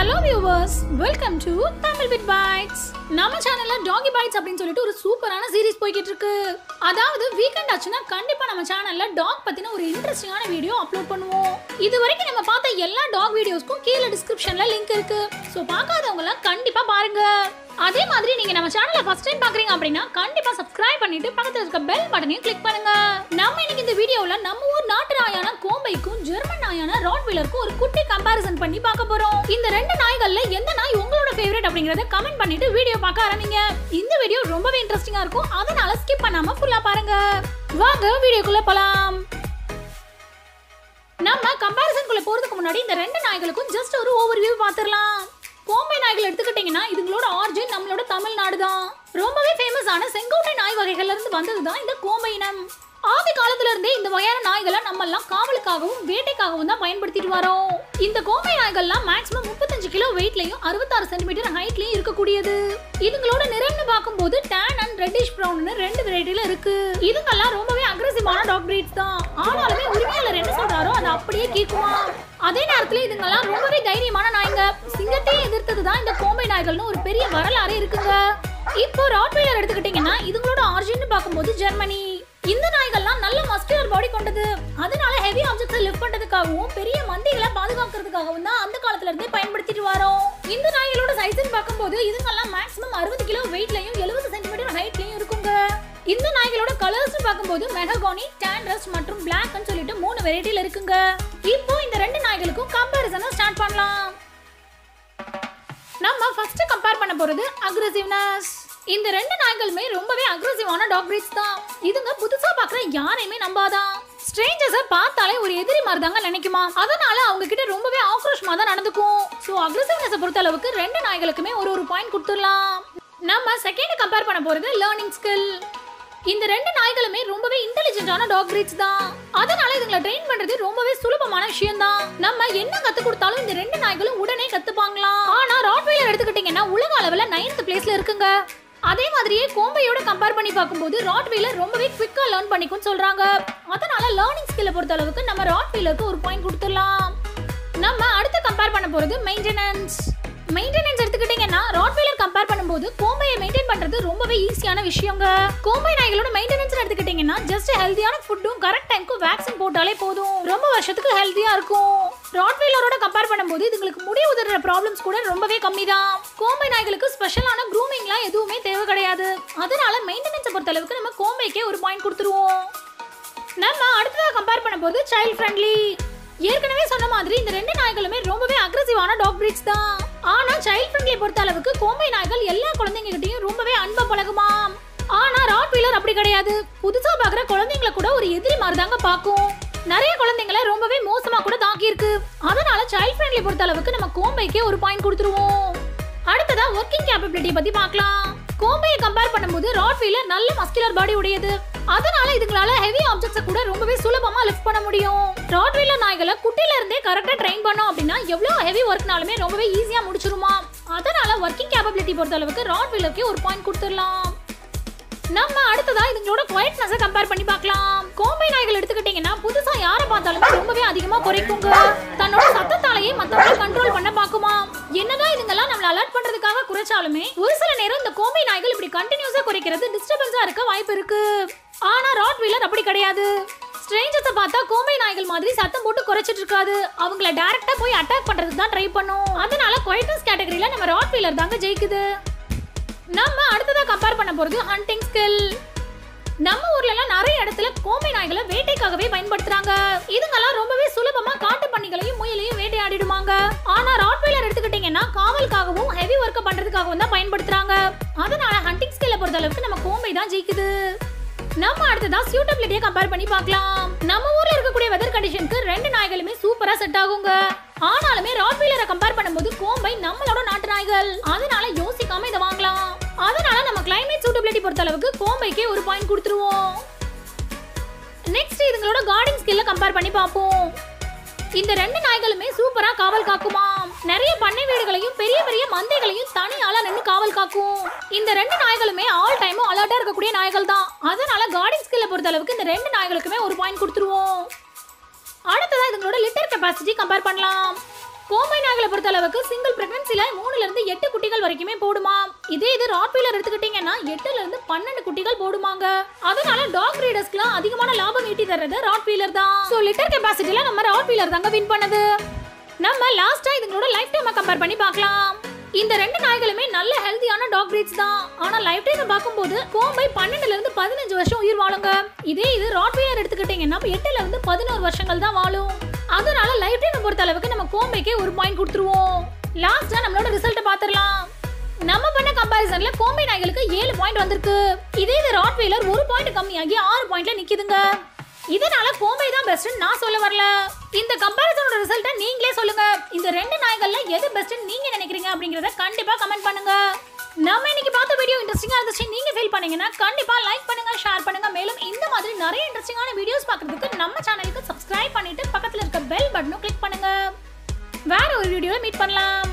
hello viewers welcome to Tamil with bites நம்ம சேனல்ல டாகி பைட்ஸ் அப்படின்னு சொல்லிட்டு ஒரு சூப்பரான சீரிஸ் போய்கிட்டு இருக்கு அதாவது வீக்கெண்ட் ஆச்சுன்னா கண்டிப்பா நம்ம சேனல்ல டாக் பத்தின ஒரு இன்ட்ரெஸ்டிங்கான வீடியோ அப்லோட் பண்ணுவோம் இது வரைக்கும் நம்ம பார்த்த எல்லா டாக் வீடியோஸ்க்கும் கீழே டிஸ்கிரிப்ஷன்ல லிங்க் இருக்கு ஸோ பார்க்காதவங்க எல்லாம் கண்டிப்பா பாருங்க அதே மாதிரி நீங்க நம்ம சேனலை ஃபர்ஸ்ட் டைம் பாக்குறீங்க அப்படின்னா கண்டிப்பா சப்ஸ்கிரைப் பண்ணிட்டு பக்கத்துல இருக்க பெல் பட்டனையும் கிளிக் பண்ணுங்க நம்ம இன்னைக்கு இந்த வீடியோல நம்ம ஊர் நாட்டு நாயான கோம்பைக்கும் ஜெர்மன் நாயான ராட்வீலருக்கும் ஒரு குட்டி கம்பாரிசன் பண்ணி பார்க்க போறோம் இந்த ரெண்டு நாய்கள்ல எந்த நாய் உங்களோட ஃபேவரட் அப்படிங்கறத கமெண்ட் பண்ணிட்டு வீடியோ பார்க்க ஆரம்பிங்க இந்த வீடியோ ரொம்பவே இன்ட்ரெஸ்டிங்கா இருக்கும் அதனால ஸ்கிப் பண்ணாம ஃபுல்லா பாருங்க வாங்க வீடியோக்குள்ள போலாம் நம்ம கம்பாரிசனுக்குள்ள போறதுக்கு முன்னாடி இந்த ரெண்டு நாய்களுக்கும் ஜஸ்ட் ஒரு ஓவர் வியூ பார்த்துடலாம் கோம்பை நாய்கள் எடுத்துக்கிட்டீங்கன்னா இதுங்களோட ஆரிஜின் நம்மளோட தமிழ்நாடு தான் ரொம்பவே ஃபேமஸான செங்கோட்டை நாய் வகைகள்ல இருந்து வந்தது தான் இந்த கோம்பை இனம் ஆதி காலத்துல இருந்தே இந்த வகையான நாய்களை நம்ம எல்லாம் காவலுக்காகவும் வேட்டைக்காகவும் தான் பயன்படுத்திட்டு வரோம் இந்த கோம்பை நாய்கள்லாம் மேக்ஸிமம் முப்பத்தஞ்சு கிலோ வெயிட்லயும் அறுபத்தாறு சென்டிமீட்டர் ஹைட்லயும் இருக்கக்கூடியது இதுங்களோட நிறம்னு பார்க்கும்போது டேன் அண்ட் ரெட்டிஷ் ப்ரௌன் ரெண்டு வெரைட்டில இருக்கு இதுங்கெல்லாம் ரொம்பவே அக்ரெசிவான டாக் பிரீட்ஸ் தான் ஆனாலுமே உரிமையாளர் என்ன சொல்றாரோ அதை அப்படியே கேட்குமா அதே நேரத்துல இதுங்கெல்லாம் ரொம்பவே தைரியமான நாய்ங்க சிங்கத்தையே எதிர்த்தது தான் இந்த கோம்பை நாய்கள்னு ஒரு பெரிய வரலாறு இருக்குங்க இப்போ ராட்வீலர் எடுத்துக்கிட்டீங்கன்னா இதுங்களோட ஆரிஜின் பார்க்கும்போது ஜெர்மனி இந்த நாய்கள்லாம் நல்ல மஸ்குலர் பாடி கொண்டது அதனால ஹெவி ஆப்ஜெக்ட்ஸை லிஃப்ட் பண்றதுக்காகவும் பெரிய மந்திகளை பாதுகாக்கிறதுக்காகவும் தான் அந்த காலத்துல இருந்தே பயன்படுத்திட்டு வரோம் இந்த நாய்களோட சைஸ்ன்னு பார்க்கும்போது இதுங்கெல்லாம் மேக்ஸிமம் அறுபது கிலோ வெயிட்லயும் எழுபது சென்டிமீட்டர் ஹைட்லயும் இருக்குங்க இந்த நாய்களோட கலர்ஸ் பார்க்கும்போது மெககானி டான்ரஸ் மற்றும் பிளாக்னு சொல்லிட்டு மூணு வெரைட்டில இருக்குங்க இப்போ இந்த ரெண்டு நாய்களுக்கும் கம்பாரிசனை ஸ்டார்ட் பண்ணலாம் நம்ம ஃபர்ஸ்ட் கம்பேர் பண்ண போறது அக்ரெசிவ்னஸ் இந்த ரெண்டு நாய்களுமே ரொம்பவே அக்ரெசிவான டாக் பிரீட்ஸ் தான் இதுங்க புதுசா பாக்குற யாரையுமே நம்பாதான் ஸ்ட்ரேஞ்சர்ஸை பார்த்தாலே ஒரு எதிரி மாதிரி தாங்க நினைக்குமா அதனால அவங்க கிட்ட ரொம்பவே ஆக்ரோஷமா தான் நடந்துக்கும் ஸோ அக்ரெசிவ்னஸை பொறுத்த அளவுக்கு ரெண்டு நாய்களுக்குமே ஒரு ஒரு பாயிண்ட் கொடுத்துடலாம் நம்ம செகண்ட் கம்பேர் பண்ண போறது லேர்னிங் ஸ்கில் இந்த ரெண்டு நாய்களுமே ரொம்பவே இன்டெலிஜென்ட்டான டாக் பிரீட்ஸ் தான் அதனால இதுங்களை ட்ரெயின் பண்றது ரொம்பவே சுலபமான விஷயம் தான் நம்ம என்ன கத்து கொடுத்தாலும் இந்த ரெண்டு நாய்களும் உடனே கத்துப்பாங்களாம் ஆனா ராட்வீலர் எடுத்துக்கிட்டீங்கன்னா உலக அளவுல நைன்த் பிளேஸ்ல இருக்குங்க அதே மாதிரியே கோம்பையோட கம்பேர் பண்ணி பார்க்கும்போது ராட்வீலர் ரொம்பவே குவிக்கா லேர்ன் பண்ணிக்கும்னு சொல்றாங்க அதனால லேர்னிங் ஸ்கில்ல பொறுத்த அளவுக்கு நம்ம ராட்வீலருக்கு ஒரு பாயிண்ட் கொடுத்துடலாம் நம்ம அடுத்து கம்பேர் பண்ண போறது மெயின்டெனன்ஸ் மெயின்டெனன்ஸ் எடுத்துக்கிட்டீங்கன்னா ராட்வீலர் கம்பேர் பண்ணும்போது கோம்பையை மெயின்டைன் பண்றது ரொம்பவே ஈஸியான விஷயங்க கோம்பை நாய்களோட மெயின்டெனன்ஸ் எடுத்துக்கிட்டீங்கன்னா ஜஸ்ட் ஹெல்தியான ஃபுட்டும் கரெக்ட் டைம்க்கு வேக்சின் போட்டாலே போதும் ரொம்ப வருஷத்துக்கு ஹெல்தியா இருக்கும் ராட்வீலரோட கம்பேர் பண்ணும்போது இதுங்களுக்கு முடி உதற ப்ராப்ளம்ஸ் கூட ரொம்பவே கம்மி தான் கோம்பை நாய்களுக்கு ஸ்பெஷலான க்ரூமிங்லாம் எதுவுமே தேவை கிடையாது அதனால மெயின்டெனன்ஸை பொறுத்த அளவுக்கு நம்ம கோம்பைக்கே ஒரு பாயிண்ட் கொடுத்துருவோம் நம்ம அடுத்ததா கம்பேர் பண்ண போது சைல்ட் ஃப்ரெண்ட்லி ஏற்கனவே சொன்ன மாதிரி இந்த ரெண்டு நாய்களுமே ரொம்பவே அக்ரெசிவான டாக் பிரீட்ஸ் தான் ஆனா சைல்ட் ஃப்ரெண்ட்லி பொறுத்த அளவுக்கு கோம்பை நாய்கள் எல்லா குழந்தைங்க கிட்டயும் ரொம்பவே அன்பா பழகுமாம் ஆனா ராட்வீலர் அப்படி கிடையாது புதுசா பாக்குற குழந்தைங்கள கூட ஒரு எதிரி மாதிரி தாங்க பாக்கும் நிறைய குழந்தைங்கள ரொம்பவே மோசமா கூட தாக்கி இருக்கு அதனால சைல்ட் ஃப்ரெண்ட்லி பொறுத்த அளவுக்கு நம்ம கோம்பைக்கே ஒரு பாயிண்ட் கொடுத்துருவோம் அடுத்ததா ஒர்க்கிங் கேப்பபிலிட்டி பத்தி பார்க்கலாம் கோம்பையை கம்பேர் பண்ணும்போது ராட்வீலர் நல்ல மஸ்குலர் பாடி உடையது அதனால இதுங்களால ஹெவி ஆப்ஜெக்ட்ஸை கூட ரொம்பவே சுலபமா லிஃப்ட் பண்ண முடியும் ராட்வீலர் நாய்களை குட்டில இருந்தே கரெக்டா ட்ரெயின் பண்ணோம் அப்படின்னா எவ்வளவு ஹெவி ஒர்க்னாலுமே ரொம்பவே ஈஸியா முடிச்சிருமா அதனால ஒர்க்கிங் கேப்பபிலிட்டி பொறுத்த அளவுக்கு ராட்வீலருக்கு ஒரு பாயிண்ட் கொடுத்துடலாம் நம்ம அடுத்ததா இதுங்களோட குவைட்னஸை கம்பேர் பண்ணி பார்க்கலாம் கோம்பை நாய்கள் எடுத்துக்கிட்டீங்கன்னா புதுசா யாரை பார்த்தாலுமே ரொம்பவே அதிகமா குறைக்குங்க தன்னோட சத்தத்தாலேயே மத்தவங்களை கண்ட்ரோல் பண்ண பாக்குமா என்னதான் இதுங்கெல்லாம் நம்மள அலர்ட் பண்றதுக்காக குறைச்சாலுமே ஒரு சில நேரம் இந்த கோம்பை நாய்கள் இப்படி கண்டினியூஸா குறைக்கிறது டிஸ்டர்பன்ஸா இருக்க வாய்ப்பு இருக்கு ஆனா ராட்வீலர் அப்படி கிடையாது ஸ்ட்ரேஞ்சர்ஸை பார்த்தா கோம்பை நாய்கள் மாதிரி சத்தம் போட்டு குறைச்சிட்டு இருக்காது அவங்கள டைரக்டா போய் அட்டாக் பண்றதுக்கு தான் ட்ரை பண்ணும் அதனால குவைட்னஸ் கேட்டகரியில நம்ம ராட்வீலர் தாங்க ஜெயிக்குது நம்ம அடுத்ததா கம்பேர் பண்ண போறது ஹண்டிங் ஸ்கில் நம்ம ஊர்ல எல்லாம் நிறைய இடத்துல கோம்பை நாய்களை வேட்டைக்காகவே பயன்படுத்துறாங்க இதுங்கெல்லாம் ரொம்பவே சுலபமா காட்டு பன்னிகளையும் முயலையும் வேட்டையாடிடுவாங்க ஆனா ராட்வீலர் எடுத்துக்கிட்டீங்கன்னா காவலுக்காகவும் ஹெவி ஒர்க் பண்றதுக்காகவும் தான் பயன்படுத்துறாங்க அதனால ஹண்டிங் ஸ்கில்ல பொறுத்த அளவுக்கு நம்ம கோம்பை தான் ஜெயிக்குது நம்ம அடுத்ததா சூட்டபிலிட்டியை கம்பேர் பண்ணி பார்க்கலாம் நம்ம ஊர்ல இருக்கக்கூடிய வெதர் கண்டிஷனுக்கு ரெண்டு நாய்களுமே சூப்பரா செட் ஆகுங்க ஆனாலுமே ராட்வீலரை கம்பேர் பண்ணும்போது கோம்பை நம்மளோட நாட்டு நாய்கள் அதனால யோசிக்காம இதை வாங்கலாம் அதனால நம்ம கிளைமேட் சூட்டபிலிட்டி பொறுத்த அளவுக்கு கோம்பைக்கே ஒரு பாயிண்ட் கொடுத்துருவோம் நெக்ஸ்ட் இதுங்களோட கார்டிங் ஸ்கில்ல கம்பேர் பண்ணி பார்ப்போம் இந்த ரெண்டு நாய்களுமே சூப்பரா காவல் காக்குமாம் நிறைய பண்ணை வீடுகளையும் பெரிய பெரிய மந்தைகளையும் தனியால நின்று காவல் காக்கும் இந்த ரெண்டு நாய்களுமே ஆல் டைமும் அலர்ட்டா இருக்கக்கூடிய நாய்கள் தான் அதனால கார்டிங் ஸ்கில்ல பொறுத்த அளவுக்கு இந்த ரெண்டு நாய்களுக்குமே ஒரு பாயிண்ட் கொடுத்துருவோம் அடுத்ததா இதுங்களோட லிட்டர் கெப்பாசிட்டி கம்பேர் பண்ணலாம் கோம்பை நாய்களை பொறுத்த அளவுக்கு சிங்கிள் பிரெக்னன்சில மூணுல இருந்து எட்டு குட்டிகள் வரைக்குமே போடுமா இதே இது ராட்வீலர் எடுத்துக்கிட்டீங்கன்னா எட்டுல இருந்து பன்னெண்டு குட்டிகள் போடுமாங்க அதனால டாக் ரீடர்ஸ்க்குலாம் அதிகமான லாபம் ஈட்டி தர்றது ராட்வீலர் தான் சோ லிட்டர் கெபாசிட்டில நம்ம ராட்வீலர் தாங்க வின் பண்ணுது நம்ம லாஸ்டா இதுங்களோட லைஃப் டைமை கம்பேர் பண்ணி பார்க்கலாம் இந்த ரெண்டு நாய்களுமே நல்ல ஹெல்தியான டாக் பிரீட்ஸ் தான் ஆனா லைஃப் டைம் பார்க்கும்போது கோம்பை பன்னெண்டுல இருந்து பதினஞ்சு வருஷம் உயிர் வாழுங்க இதே இது ராட்வீலர் எடுத்துக்கிட்டீங்கன்னா எட்டுல இருந்து பதினோரு வருஷங்கள் தான் வாழும் அதனால லைஃப் டைம் பொறுத்த அளவுக்கு நம்ம கோம்பைக்கே ஒரு பாயிண்ட் கொடுத்துருவோம் லாஸ்டா நம்மளோட ரிசல்ட் பாத்துரலாம் நம்ம பண்ண கம்பாரிசன்ல கோம்பை நாய்களுக்கு ஏழு பாயிண்ட் வந்திருக்கு இதே இது ராட்வீலர் ஒரு பாயிண்ட் கம்மியாகி ஆறு பாயிண்ட்ல நிக்குதுங்க இதனால கோம்பை தான் பெஸ்ட் நான் சொல்ல வரல இந்த கம்பாரிசனோட ரிசல்ட்டை நீங்களே சொல்லுங்க இந்த ரெண்டு நாய்கள்ல எது பெஸ்ட் நீங்க நினைக்கிறீங்க அப்படிங்கறத கண்டிப்பா கமெண்ட் பண்ணுங்க நம்ம இன்னைக்கு பார்த்த வீடியோ இன்ட்ரெஸ்டிங்கா இருந்துச்சு நீங்க ஃபீல் பண்ணீங்கன்னா கண்டிப்பா லைக் பண்ணுங்க ஷேர் பண்ணுங்க மேலும் இந்த மாதிரி நிறைய இன்ட்ரெஸ்டிங்கான வீடியோஸ் பார்க்கிறதுக்கு நம்ம சேனலுக்கு சப்ஸ்கிரைப் பண்ணிட்டு பக்கத்துல இருக்க பெல் பட்டனும் கிளிக் பண்ணுங்க வேற ஒரு வீடியோல மீட் பண்ணலாம்